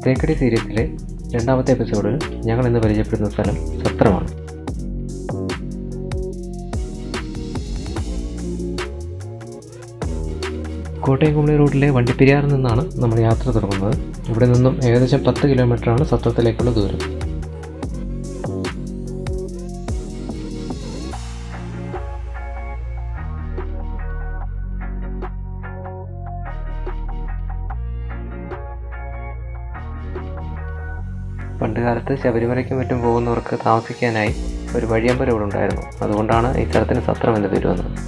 തേക്കടി സീരീസിലെ രണ്ടാമത്തെ എപ്പിസോഡിൽ ഞങ്ങൾ ഇന്ന് പരിചയപ്പെടുന്ന സ്ഥലം സത്രമാണ് കോട്ടയം കുമളി റൂട്ടിലെ വണ്ടിപ്പെരിയാറിൽ നിന്നാണ് നമ്മൾ യാത്ര തുടങ്ങുന്നത് ഇവിടെ നിന്നും ഏകദേശം പത്ത് കിലോമീറ്ററാണ് സത്രത്തിലേക്കുള്ള ദൂരം പണ്ടുകാലത്ത് ശബരിമലയ്ക്കും മറ്റും പോകുന്നവർക്ക് താമസിക്കാനായി ഒരു വഴിയമ്പലം ഇവിടെ ഉണ്ടായിരുന്നു അതുകൊണ്ടാണ് ഈ സ്ഥലത്തിന് സത്രം എന്ന് പേര് വന്നത്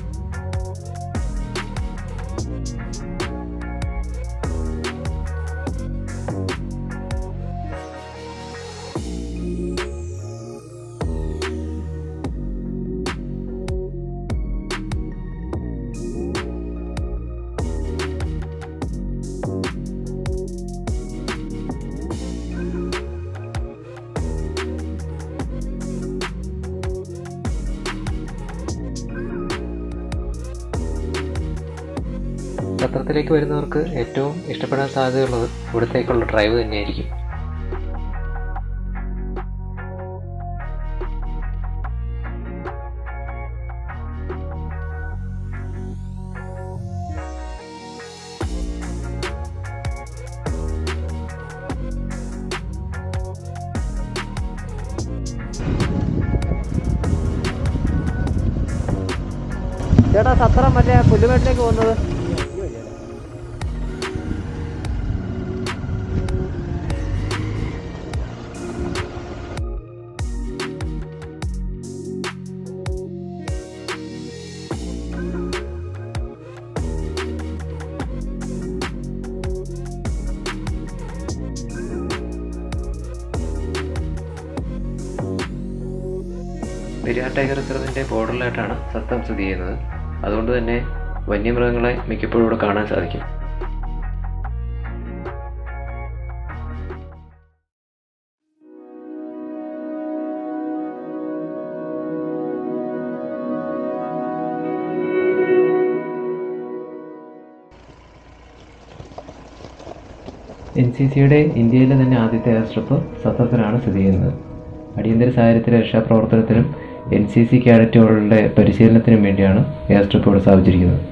സത്രത്തിലേക്ക് വരുന്നവർക്ക് ഏറ്റവും ഇഷ്ടപ്പെടാൻ സാധ്യതയുള്ളത് ഇവിടത്തേക്കുള്ള ഡ്രൈവ് തന്നെയായിരിക്കും ചേട്ടാ സത്രം മറ്റേ പുല്ലുമേട്ടിലേക്ക് പോകുന്നത് പെരിയാർ ടൈഗർ റിസർവിൻ്റെ ബോർഡറിലായിട്ടാണ് സത്രം സ്ഥിതി ചെയ്യുന്നത് അതുകൊണ്ട് തന്നെ വന്യമൃഗങ്ങളെ മിക്കപ്പോഴും ഇവിടെ കാണാൻ സാധിക്കും എൻ സി സിയുടെ ഇന്ത്യയിലെ തന്നെ ആദ്യത്തെ എയർ സ്ട്രിപ്പ് സത്രത്തിലാണ് സ്ഥിതി ചെയ്യുന്നത് അടിയന്തര സാഹചര്യത്തിലെ രക്ഷാപ്രവർത്തനത്തിനും എൻ സി സി ക്യാഡറ്റുകളുടെ പരിശീലനത്തിനും വേണ്ടിയാണ് എയർ സ്ട്രിപ്പ് ഇവിടെ സ്ഥാപിച്ചിരിക്കുന്നത്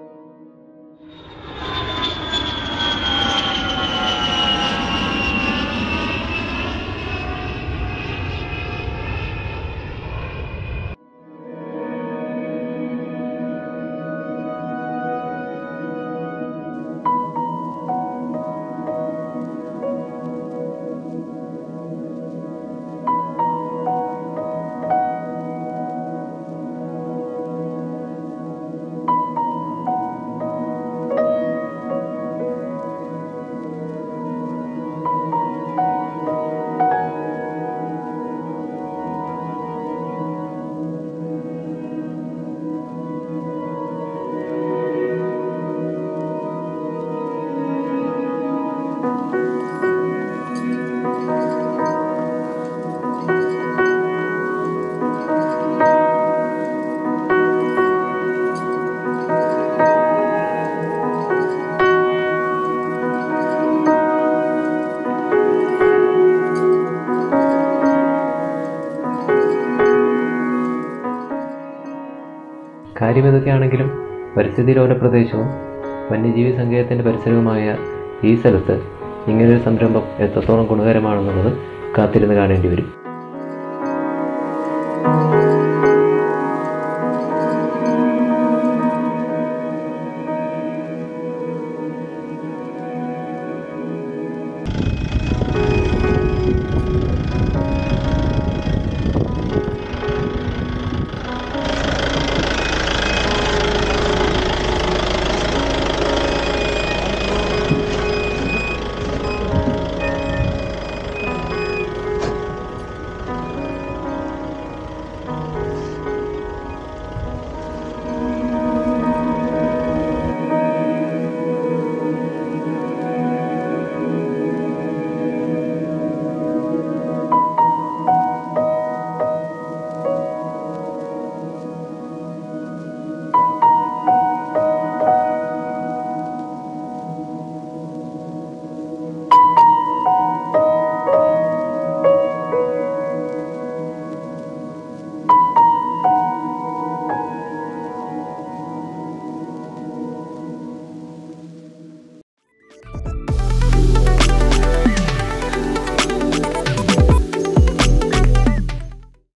കാര്യം ഇതൊക്കെയാണെങ്കിലും പരിസ്ഥിതി ലോല പ്രദേശവും വന്യജീവി സങ്കേതത്തിൻ്റെ പരിസരവുമായ ഈ സ്ഥലത്ത് ഇങ്ങനൊരു സംരംഭം എത്രത്തോളം ഗുണകരമാണെന്നുള്ളത് കാത്തിരുന്ന് കാണേണ്ടി വരും